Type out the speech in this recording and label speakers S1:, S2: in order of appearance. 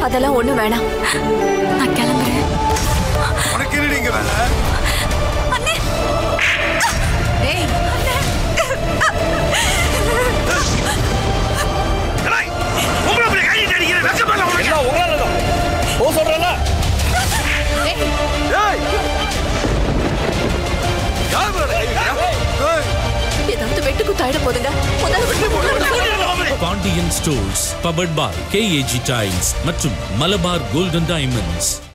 S1: அதெல்லாம் ஒண்ணு வேணாம் நான் கிளம்புறேன்
S2: உனக்கு என்னடி இங்க வேலை
S1: ஏய்
S2: ஏய், உங்களை அப்படி கையிட்டு அடிக்கிற வெக்கப்படல உனக்கு
S3: எல்லாம் உங்களால தான் ஓ சொல்றல
S1: ஏய்
S2: ஏய் யார் மேல கை வைக்கிறா? ஏய்,
S1: ஏதாவது வெட்டு குத்தாயிட போதுங்க முதல்ல விட்டு போடுங்க.
S4: Pandian stores powered by KAG tiles மற்றும் மலபார் கோல்டன் டைமண்ட்ஸ்